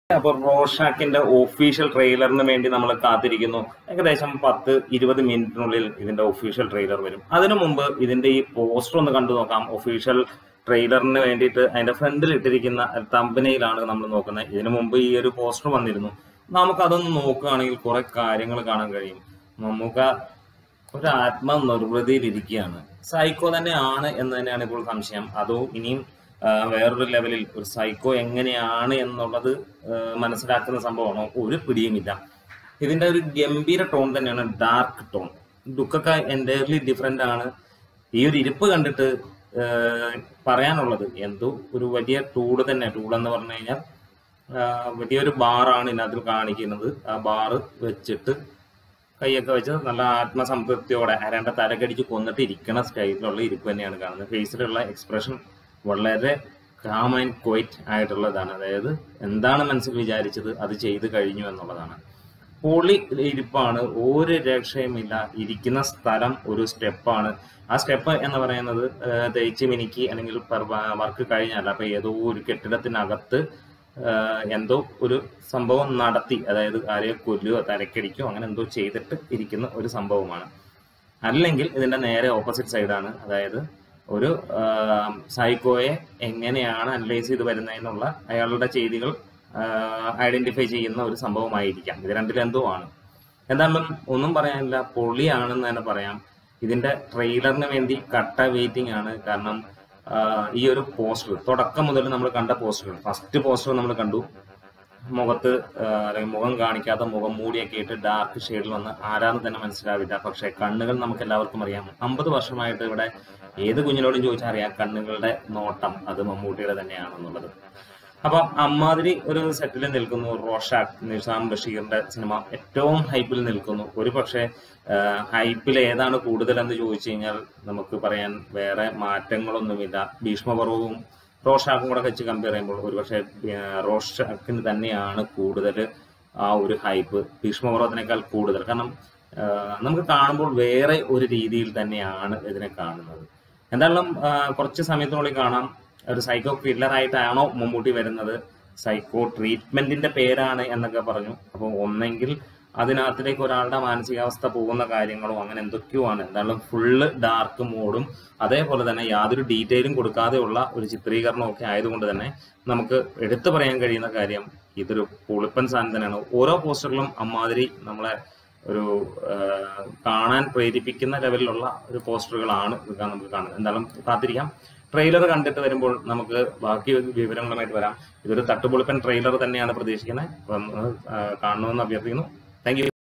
അപ്പൊ റോഷാക്കിന്റെ ഒഫീഷ്യൽ ട്രെയിലറിന് വേണ്ടി നമ്മൾ കാത്തിരിക്കുന്നു ഏകദേശം പത്ത് ഇരുപത് മിനിറ്റിനുള്ളിൽ ഇതിന്റെ ഒഫീഷ്യൽ ട്രെയിലർ വരും അതിനു മുമ്പ് ഇതിന്റെ ഈ പോസ്റ്റർ ഒന്ന് കണ്ടു നോക്കാം ഒഫീഷ്യൽ ട്രെയിലറിന് വേണ്ടിയിട്ട് അതിന്റെ ഫ്രണ്ടിൽ ഇട്ടിരിക്കുന്ന തമ്പനയിലാണ് നമ്മൾ നോക്കുന്നത് ഇതിനു മുമ്പ് ഈ ഒരു പോസ്റ്റർ വന്നിരുന്നു നമുക്കതൊന്ന് നോക്കുകയാണെങ്കിൽ കുറെ കാര്യങ്ങൾ കാണാൻ കഴിയും മമ്മൂക്ക ഒരു ആത്മനിർവൃതിയിൽ ഇരിക്കുകയാണ് സൈക്കോ തന്നെയാണ് എന്ന് തന്നെയാണ് ഇപ്പോൾ സംശയം അതോ ഇനിയും ആ, വേറൊരു ലെവലിൽ ഒരു സൈക്കോ എങ്ങനെയാണ് എന്നുള്ളത് ആ, മനസ്സിലാക്കുന്ന സംഭവമാണോ ഒരു പിടിയുമില്ല ഇതിന്റെ ഒരു ഗംഭീര ടോൺ തന്നെയാണ് ഡാർക്ക് ടോൺ ലുക്കൊക്കെ എൻ്റയർലി ഡിഫറെൻ്റ് ആണ് ഈ ഒരു ഇരിപ്പ് കണ്ടിട്ട് ആ, പറയാനുള്ളത് എന്തോ ഒരു വലിയ ടൂള് തന്നെ ടൂൾ എന്ന് പറഞ്ഞു കഴിഞ്ഞാൽ ആ, വലിയൊരു ബാറാണ് ഇതിനകത്ത് കാണിക്കുന്നത് ആ ബാറ് വെച്ചിട്ട് കൈയൊക്കെ വെച്ച് നല്ല ആത്മസംതൃപ്തിയോടെ ആരാണ്ട് തലക്കടിച്ച് കൊന്നിട്ട് ഇരിക്കണ സ്റ്റൈലിലുള്ള ഇരിപ്പ് തന്നെയാണ് കാണുന്നത് ഫേസിലുള്ള എക്സ്പ്രഷൻ വളരെ കാം ആൻഡ് ക്വൈറ്റ് ആയിട്ടുള്ളതാണ് അതായത് എന്താണ് മനസ്സിൽ വിചാരിച്ചത് അത് ചെയ്തു കഴിഞ്ഞു എന്നുള്ളതാണ് പൊളി ഇരിപ്പാണ് ഒരു രക്ഷയുമില്ല ഇരിക്കുന്ന സ്ഥലം ഒരു സ്റ്റെപ്പാണ് ആ സ്റ്റെപ്പ് എന്ന് പറയുന്നത് ആ, തേച്ച് മിനുക്കി അല്ലെങ്കിൽ വർക്ക് കഴിഞ്ഞല്ല അപ്പൊ ഏതോ ഒരു കെട്ടിടത്തിനകത്ത് ആ, എന്തോ ഒരു സംഭവം നടത്തി അതായത് ആരെയോ കൊല്ലുകയോ തലക്കടിക്കോ അങ്ങനെ എന്തോ ചെയ്തിട്ട് ഇരിക്കുന്ന ഒരു സംഭവമാണ് അല്ലെങ്കിൽ ഇതിന്റെ നേരെ ഓപ്പോസിറ്റ് സൈഡാണ് അതായത് ഒരു സൈക്കോയെ എങ്ങനെയാണ് അനലൈസ് ചെയ്ത് വരുന്നതെന്നുള്ള അയാളുടെ ചെയ്തികൾ ഐഡന്റിഫൈ ചെയ്യുന്ന ഒരു സംഭവമായിരിക്കാം ഇത് രണ്ടിലെന്തോ ആണ് എന്തായാലും ഒന്നും പറയാനില്ല പൊളിയാണെന്ന് തന്നെ പറയാം ഇതിന്റെ ട്രെയിലറിന് വേണ്ടി കട്ട വെയിറ്റിംഗ് ആണ് കാരണം ആ, ഈ ഒരു പോസ്റ്റർ തുടക്കം മുതൽ നമ്മൾ കണ്ട പോസ്റ്റർ ഫസ്റ്റ് പോസ്റ്റർ നമ്മൾ കണ്ടു മുഖത്ത് ആ, അല്ലെങ്കിൽ മുഖം കാണിക്കാത്ത മുഖം മൂടിയൊക്കെ ഇട്ട് ഡാർക്ക് ഷെയ്ഡിൽ വന്ന് ആരാന്ന് തന്നെ മനസ്സിലാവില്ല പക്ഷെ കണ്ണുകൾ നമുക്ക് എല്ലാവർക്കും അറിയാം അമ്പത് വർഷമായിട്ട് ഇവിടെ ഏത് കുഞ്ഞിനോടും ചോദിച്ചാൽ അറിയാം കണ്ണുകളുടെ നോട്ടം അത് മമ്മൂട്ടിയുടെ തന്നെയാണെന്നുള്ളത് അപ്പൊ അമ്മാതിരി ഒരു സെറ്റിൽ നിൽക്കുന്നു റോഷാക്ക് നിസാം ബഷീറിന്റെ സിനിമ ഏറ്റവും ഹൈപ്പിൽ നിൽക്കുന്നു ഒരു പക്ഷേ ഹൈപ്പിൽ ഏതാണ് കൂടുതൽ എന്ന് ചോദിച്ചു കഴിഞ്ഞാൽ നമുക്ക് പറയാൻ വേറെ മാറ്റങ്ങളൊന്നുമില്ല ഭീഷ്മപർവവും റോഷാക്കും കൂടെ വെച്ച് കമ്പയർ ചെയ്യുമ്പോൾ ഒരുപക്ഷെ ഏഹ്, റോഷാക്കിന് തന്നെയാണ് കൂടുതൽ ആ ഒരു ഹൈപ്പ് ഭീഷ്മപർവത്തിനേക്കാൾ കൂടുതൽ കാരണം ഏഹ്, നമുക്ക് കാണുമ്പോൾ വേറെ ഒരു രീതിയിൽ തന്നെയാണ് ഇതിനെ കാണുന്നത് എന്തായാലും ഏഹ്, കുറച്ച് സമയത്തിനുള്ളിൽ കാണാം ഒരു സൈക്കോ കില്ലറായിട്ടാണോ മമ്മൂട്ടി വരുന്നത് സൈക്കോ ട്രീറ്റ്മെന്റിന്റെ പേരാണ് എന്നൊക്കെ പറഞ്ഞു അപ്പോൾ ഒന്നെങ്കിൽ അതിനകത്തിലേക്ക് ഒരാളുടെ മാനസികാവസ്ഥ പോകുന്ന കാര്യങ്ങളോ അങ്ങനെ എന്തൊക്കെയോ ആണ് എന്തായാലും ഫുള്ള് ഡാർക്ക് മോഡും അതേപോലെ തന്നെ യാതൊരു ഡീറ്റെയിലും കൊടുക്കാതെയുള്ള ഒരു ചിത്രീകരണവും ഒക്കെ ആയതുകൊണ്ട് തന്നെ നമുക്ക് എടുത്തു പറയാൻ കഴിയുന്ന കാര്യം ഇതൊരു പൊളിപ്പൻ സാധനം തന്നെയാണ് ഓരോ പോസ്റ്ററിലും അമ്മാതിരി നമ്മളെ ഒരു ആ, കാണാൻ പ്രേരിപ്പിക്കുന്ന ലെവലിലുള്ള ഒരു പോസ്റ്ററുകളാണ് ഇത് നമുക്ക് കാണുന്നത് എന്തായാലും കാത്തിരിക്കാം ട്രെയിലർ കണ്ടിട്ട് വരുമ്പോൾ നമുക്ക് ബാക്കി വിവരങ്ങളുമായിട്ട് വരാം ഇതൊരു തട്ടുപൊളിപ്പൻ ട്രെയിലർ തന്നെയാണ് പ്രതീക്ഷിക്കുന്നത് അപ്പം അത്, ആ, കാണണമെന്ന് അഭ്യർത്ഥിക്കുന്നു താങ്ക് യു